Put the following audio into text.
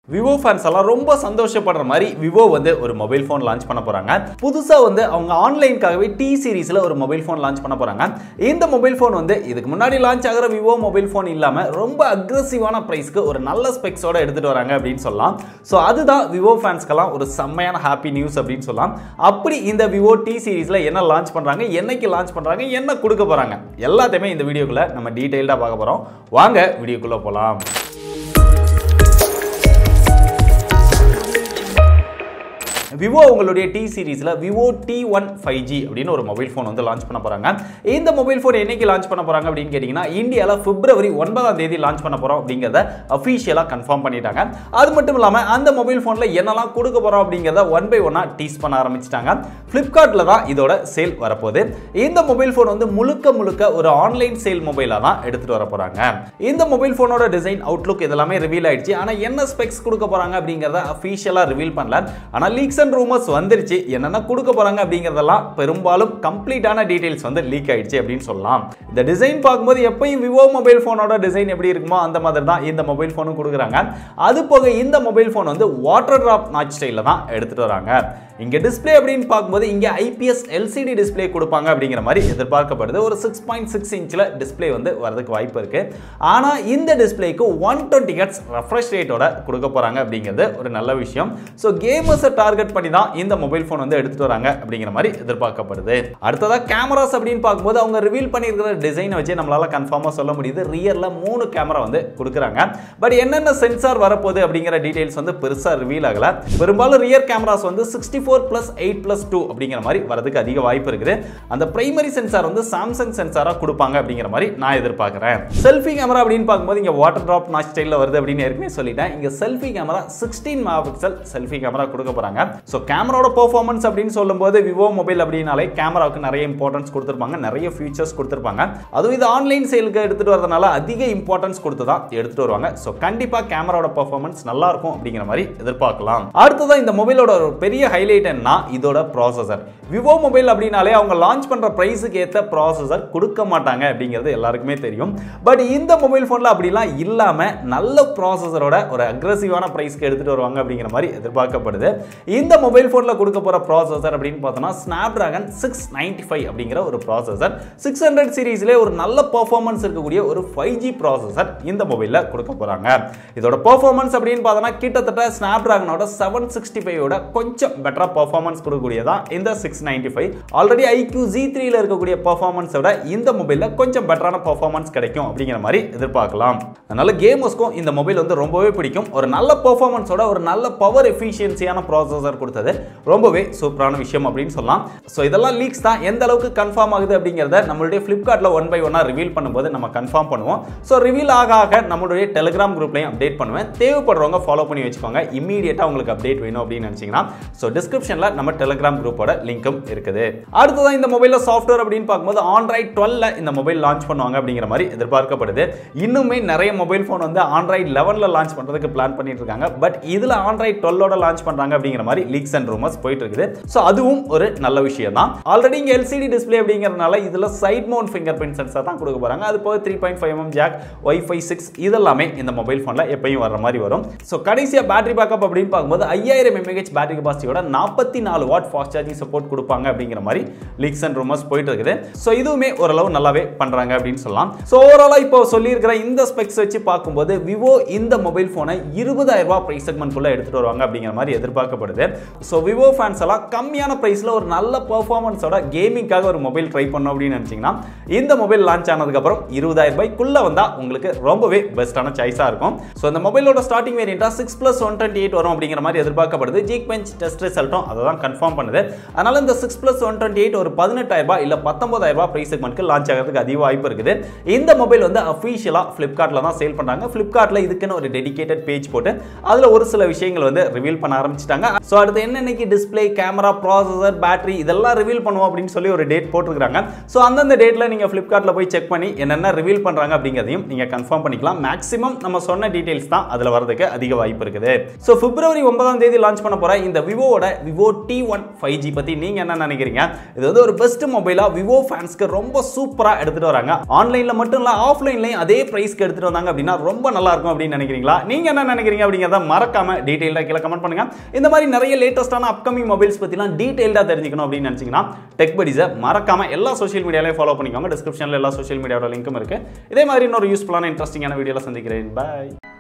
Vivo fans எல்லாம் ரொம்ப சந்தோஷப்படுற மாதிரி விவோ வந்து ஒரு மொபைல் ஃபோன் லான்ச் பண்ண போறாங்க புதுசா வந்து அவங்க ஆன்லைனுக்காகவே டி சீரிஸ்ல ஒரு மொபைல் ஃபோன் லான்ச் பண்ண போறாங்க இந்த மொபைல் ஃபோன் வந்து இதுக்கு முன்னாடி லான்ச் ஆகிற விவோ மொபைல் ஃபோன் இல்லாம ரொம்ப அக்ரெசிவான பிரைஸ்க்கு ஒரு நல்ல ஸ்பெக்ஸோட எடுத்துட்டு வராங்க அப்படின்னு சொல்லலாம் ஸோ அதுதான் விவோ ஃபேன்ஸ்க்கெல்லாம் ஒரு செம்மையான ஹாப்பி நியூஸ் அப்படின்னு சொல்லலாம் அப்படி இந்த விவோ டி சீரிஸ்ல என்ன லான்ச் பண்றாங்க என்னைக்கு லான்ச் பண்றாங்க என்ன கொடுக்க போறாங்க எல்லாத்தையுமே இந்த வீடியோக்குள்ள நம்ம டீடைல்டாக பார்க்க போறோம் வாங்க வீடியோக்குள்ள போலாம் விவோ உங்களுடைய டி சீரிஸில் Vivo T one five G அப்படின்னு ஒரு மொபைல் ஃபோன் வந்து லான்ச் பண்ண போகிறாங்க இந்த மொபைல் ஃபோன் என்னைக்கு லான்ச் பண்ண போகிறாங்க அப்படின்னு கேட்டிங்கன்னா இந்தியாவில் பிப்ரவரி ஒன்பதாம் தேதி லான்ச் பண்ண போகிறோம் அப்படிங்கிறத அஃபீஷியலாக கன்ஃபார்ம் பண்ணிட்டாங்க அது மட்டும் இல்லாமல் அந்த மொபைல் ஃபோனில் என்னெல்லாம் கொடுக்க போகிறோம் அப்படிங்கிறத ஒன் பை ஒன்னாக டீஸ் பண்ண ஆரம்பிச்சிட்டாங்க ஃப்ளிப்கார்ட்டில் தான் இதோட சேல் வரப்போகுது இந்த மொபைல் ஃபோன் வந்து முழுக்க முழுக்க ஒரு ஆன்லைன் சேல் மொபைலாக தான் எடுத்துகிட்டு வர போகிறாங்க இந்த மொபைல் ஃபோனோட டிசைன் அவுட்லுக் இதெல்லாமே ரிவீல் ஆயிடுச்சு ஆனால் என்ன ஸ்பெக்ஸ் கொடுக்க போகிறாங்க அப்படிங்கிறத அஃபீஷியலாக ரிவீல் பண்ணல ஆனால் லீக்ஸ் அண்ட் ரூமர்ஸ் வந்துருச்சு என்னென்ன கொடுக்க போகிறாங்க அப்படிங்கிறதெல்லாம் பெரும்பாலும் கம்ப்ளீட்டான டீடைல்ஸ் வந்து லீக் ஆயிடுச்சு அப்படின்னு சொல்லலாம் இந்த டிசைன் பார்க்கும்போது எப்பயும் விவோ மொபைல் ஃபோனோட டிசைன் எப்படி இருக்குமோ அந்த மாதிரி தான் இந்த மொபைல் ஃபோனும் கொடுக்குறாங்க அது போக இந்த மொபைல் ஃபோன் வந்து வாட்டர் ட்ராப் நாச் ஸ்டைலில் தான் எடுத்துகிட்டு வராங்க இங்கே டிஸ்பிளே அப்படின்னு பார்க்கும்போது இங்கே ஐபிஎஸ் எல்சிடி டிஸ்பிளே கொடுப்பாங்க அப்படிங்கிற மாதிரி எதிர்பார்க்கப்படுது ஒரு சிக்ஸ் பாயிண்ட் சிக்ஸ் இன்ச்சில் டிஸ்பிளே வந்து வரதுக்கு வாய்ப்பு இருக்கு ஆனால் இந்த டிஸ்பிளேக்கு ஒன் டுவெண்ட்டி ஹெட்ஸ் ரெஃப்ரெஷ் ரேட்டோட கொடுக்க போகிறாங்க அப்படிங்கிறது ஒரு நல்ல விஷயம் ஸோ கேமர்ஸை டார்கெட் பண்ணி தான் இந்த மொபைல் ஃபோன் வந்து எடுத்துட்டு வராங்க அப்படிங்கிற மாதிரி எதிர்பார்க்கப்படுது அடுத்ததாக கேமராஸ் அப்படின்னு பார்க்கும்போது அவங்க ரிவீல் பண்ணியிருக்கிற டிசைனை வச்சு நம்மளால கன்ஃபார்மாக சொல்ல முடியுது ரியரில் மூணு கேமரா வந்து கொடுக்குறாங்க பட் என்னென்ன சென்சார் வரப்போகுது அப்படிங்கிற டீடைல்ஸ் வந்து பெருசாக ரிவீல் ஆகல பெரும்பாலும் ரியர் கேமராஸ் வந்து sixty four plus eight plus two அப்படிங்கிற மாதிரி வரதுக்கு அதிக வாய்ப்பு இருக்குது அந்த பிரைமரி சென்சார் வந்து சாம்சங் சென்சாராக கொடுப்பாங்க அப்படிங்கிற மாதிரி நான் எதிர்பார்க்குறேன் செல்ஃபி கேமரா அப்படின்னு பார்க்கும்போது இங்கே வாட்டர் ட்ராப் நாச் ஸ்டைலில் வருது அப்படின்னு ஏற்கனவே சொல்லிட்டேன் இங்கே selfie camera sixteen megapixel selfie camera கொடுக்க போகிறாங்க ஸோ கேமராவோட பெர்ஃபார்மன்ஸ் அப்படின்னு சொல்லும்போது விவோ மொபைல் அப்படின்னாலே கேமராவுக்கு நிறைய இம்பார்ட்டன்ஸ் கொடுத்துருப்பாங்க நிறைய ஃபீச்சர்ஸ் கொடுத்துருப்பாங்க அதுவும் இது ஆன்லைன் சேலுக்கு எடுத்துகிட்டு வரதுனால அதிக இம்பார்ட்டன்ஸ் கொடுத்து தான் எடுத்துகிட்டு வருவாங்க ஸோ கண்டிப்பாக கேமராவோட பெர்ஃபார்மன்ஸ் நல்லா இருக்கும் அப்படிங்கிற மாதிரி எதிர்பார்க்கலாம் அடுத்ததான் இந்த மொபைலோட ஒரு பெரிய ஹைலைட் என்ன இதோட ப்ராசஸர் விவோ மொபைல் அப்படின்னாலே அவங்க லான்ச் பண்ணுற ப்ரைஸுக்கு ஏற்ற ப்ராசஸர் கொடுக்க மாட்டாங்க அப்படிங்கிறது எல்லாருக்குமே தெரியும் பட் இந்த மொபைல் ஃபோனில் அப்படிலாம் இல்லாமல் நல்ல ப்ராசஸரோட ஒரு அக்ரெசிவான ப்ரைஸ்க்கு எடுத்துகிட்டு வருவாங்க அப்படிங்கிற மாதிரி எதிர்பார்க்கப்படுது இந்த மொபைல் ஃபோனில் கொடுக்க போகிற ப்ராசஸர் அப்படின்னு பார்த்தோம்னா Snapdragon six ninety five அப்படிங்கிற ஒரு ப்ராசஸர் சிக்ஸ் ஹண்ட்ரட் சீரீஸ்லேயே ஒரு நல்ல பர்ஃபார்மன்ஸ் இருக்கக்கூடிய ஒரு ஃபைவ் ஜி ப்ராசஸர் இந்த மொபைலில் கொடுக்க போகிறாங்க இதோட பர்ஃபார்மன்ஸ் அப்படின்னு பார்த்தோம்னா கிட்டத்தட்ட ஸ்னாப் ட்ராகனோட செவன் சிக்ஸ்டி ஃபைவோட கொஞ்சம் பெட்டராக பர்ஃபார்மன்ஸ் கொடுக்கக்கூடியதான் இந்த six ninety five already iQOO Z த்ரீல இருக்கக்கூடிய பர்ஃபார்மன்ஸோட இந்த மொபைலில் கொஞ்சம் பெட்டரான பர்ஃபார்மன்ஸ் கிடைக்கும் அப்படிங்கிற மாதிரி எதிர்பார்க்கலாம் அதனால கேமர்ஸ்க்கும் இந்த மொபைல் வந்து ரொம்பவே பிடிக்கும் ஒரு நல்ல பர்ஃபார்மன்ஸோட ஒரு நல்ல பவர் எஃபிஷியன்சியான ப்ராசஸர் கொடுத்தது ரொம்பவே சூப்பரான விஷயம் அப்படின்னு சொல்லலாம் ஸோ இதெல்லாம் லீக்ஸ் தான் எந்த அளவுக்கு கன்ஃபார்ம் ஆகுது அப்படிங்கிறத நம்மளுடைய ஃப்ளிப்கார்ட்டில் ஒன் பை ஒன்னாக ரிவீல் பண்ணும்போது நம்ம கன்ஃபார்ம் பண்ணுவோம் ஸோ ரிவீல் ஆக ஆக நம்மளுடைய டெலிகிராம் குரூப்லையும் அப்டேட் பண்ணுவேன் தேவைப்படுறவங்க ஃபாலோ பண்ணி வச்சுக்கோங்க இம்மீடியட்டாக உங்களுக்கு அப்டேட் வேணும் அப்படின்னு நினச்சிங்கன்னா ஸோ டிஸ்கிரிப்ஷனில் நம்ம டெலிகிராம் குரூப்போட லிங்க்கும் இருக்குது அடுத்ததான் இந்த மொபைலில் சாஃப்ட்வேர் அப்படின்னு பார்க்கும்போது ஆண்ட்ராய்ட் டுவெல்ல இந்த மொபைல் லான்ச் பண்ணுவாங்க அப்படிங்கிற மாதிரி எதிர்பார்க்கப்படுது இன்னுமே நிறைய மொபைல் ஃபோன் வந்து ஆண்ட்ராய்ட் லெவனில் லான்ச் பண்ணுறதுக்கு பிளான் பண்ணிட்டு இருக்காங்க பட் இதில் ஆண்ட்ராய்ட் டுவெல்லோட லான்ச் பண்ணுறாங்க அப்படிங்கிற மாதிரி லீக்ஸ் அண்ட் ரூமர்ஸ் போயிட்டு இருக்குது ஸோ அதுவும் ஒரு நல்ல விஷயம் தான் ஆல்ரெடி இங்கே எல்சிடி டிஸ்பிளே அப்படிங்கிறதுனால இதில் side mount fingerprint sensor தான் கொடுக்க போகிறாங்க அது போக three point five M jack wifi six இதெல்லாமே இந்த மொபைல் ஃபோனில் எப்பயும் வர மாதிரி வரும் ஸோ கடைசியாக பேட்டரி பேக்கப் அப்படின்னு பார்க்கும்போது ஐயாயிரம் எம்ஏஹெச் பேட்டரி கெபாசிட்டியோட நாற்பத்தி நாலு வாட் ஃபாஸ்ட் சார்ஜிங் சப்போர்ட் கொடுப்பாங்க அப்படிங்கிற மாதிரி லீக்ஸ் அண்ட் ரூமர்ஸ் போயிட்டு இருக்குது ஸோ இதுவுமே ஓரளவு நல்லாவே பண்ணுறாங்க அப்படின்னு சொல்லலாம் ஸோ ஓவராலாக இப்போ சொல்லியிருக்கிற இந்த ஸ்பெக்ஸ் வச்சு பார்க்கும்போது விவோ இந்த மொபைல் ஃபோனை இருபதாயிரம் ரூபாய் ப்ரைஸ் செக்மெண்ட்குள்ளே எடுத்துகிட்டு வருவாங்க அப்படிங்கிற மாதிரி எதிர்பார்க்கப்படுது ஸோ விவோ ஃபேன்ஸ் எல்லாம் கம்மியான ப்ரைஸில் ஒரு நல்ல பர்ஃபார்மன்ஸோட கேமிங்காக ஒரு மொபைல் ட்ரை பண்ணோம் அப்படின்னு நினச்சிங்கன்னா இந்த மொபைல் லான்ச் ஆனதுக்கப்புறம் இருபதாயிரம் ரூபாய்க்குள்ளே வந்தால் உங்களுக்கு ரொம்பவே பெஸ்ட்டான சாய்ஸாக இருக்கும் ஸோ இந்த மொபைலோட ஸ்டார்டிங் வேரியண்ட்டாக six plus one twenty eight வரும் அப்படிங்கிற மாதிரி எதிர்பார்க்கப்படுது ஜீக் பெஞ்ச் டெஸ்ட் ரிசல்ட்டும் அதை தான் கன்ஃபார்ம் பண்ணுது அதனால இந்த six plus one twenty eight ஒரு பதினெட்டாயிரம் ரூபாய் இல்லை பத்தொன்பதாயிரம் ரூபாய் ப்ரைஸ் செக்மெண்ட்க்கு லான்ச் ஆகிறதுக்கு அதிக வாய்ப்பு இருக்குது இந்த மொபைல் வந்து அஃபீஷியலாக ஃப்ளிப்கார்ட்டில் தான் சேல் பண்ணுறாங்க ஃப்ளிப்கார்ட்டில் இதுக்குன்னு ஒரு டெடிகேட்டட் பேஜ் போட்டு அதில் ஒரு சில விஷயங்கள் வந்து ரிவீல் பண்ண ஆரம்பிச்சிட்டாங்க ஸோ அடுத்து என்னென்னைக்கு டிஸ்பிளே கேமரா ப்ராசஸர் பேட்டரி இதெல்லாம் ரிவீல் பண்ணுவோம் அப்படின்னு சொல்லி ஒரு டேட் போட்டிருக்காங்க ஸோ அந்தந்த டேட்டில் நீங்கள் ஃப்ளிப்கார்ட்டில் போய் செக் பண்ணி என்னென்ன ரிவீல் பண்ணுறாங்க அப்படிங்கிறதையும் நீங்கள் கன்ஃபார்ம் பண்ணிக்கலாம் மேக்ஸிமம் நம்ம சொன்ன டீடைல்ஸ் தான் அதில் வரதுக்கு அதிக வாய்ப்பு இருக்குது ஸோ பிப்ரவரி ஒன்பதாம் தேதி லான்ச் பண்ண போகிற இந்த விவோவோட Vivo T one five G பற்றி நீங்கள் என்ன நினைக்கிறீங்க இது வந்து ஒரு பெஸ்ட் மொபைலாக விவோ ஃபேன்ஸ்க்கு ரொம்ப சூப்பராக எடுத்துகிட்டு வராங்க ஆன்லைனில் மட்டும் இல்லை ஆஃப்லைன்லையும் அதே ப்ரைஸ்க்கு எடுத்துகிட்டு வந்தாங்க அப்படின்னா ரொம்ப நல்லா இருக்கும் அப்படின்னு நினைக்கிறீங்களா நீங்கள் என்ன நினைக்கிறீங்க அப்படிங்கிறத மறக்காம டீட்டெயிலாக கீழே கமெண்ட் பண்ணுங்க இந்த மாதிரி நிறைய லேட்டஸ்டான அப்கமிங் மொபைல்ஸ் பற்றிலாம் டீட்டெயில்டாக தெரிஞ்சுக்கணும் அப்படின்னு நினச்சிங்கன்னா டெக் படிஸை மறக்காம எல்லா சோஷியல் மீடியாலையும் ஃபாலோ பண்ணிக்கோங்க டிஸ்கிரிப்ஷனில் எல்லா சோஷியல் மீடியாவோட லிங்க்கும் இருக்குது இதே மாதிரி இன்னொரு யூஸ்ஃபுல்லான இன்ட்ரெஸ்டிங்கான வீடியோவில் சந்திக்கிறேன் பாய்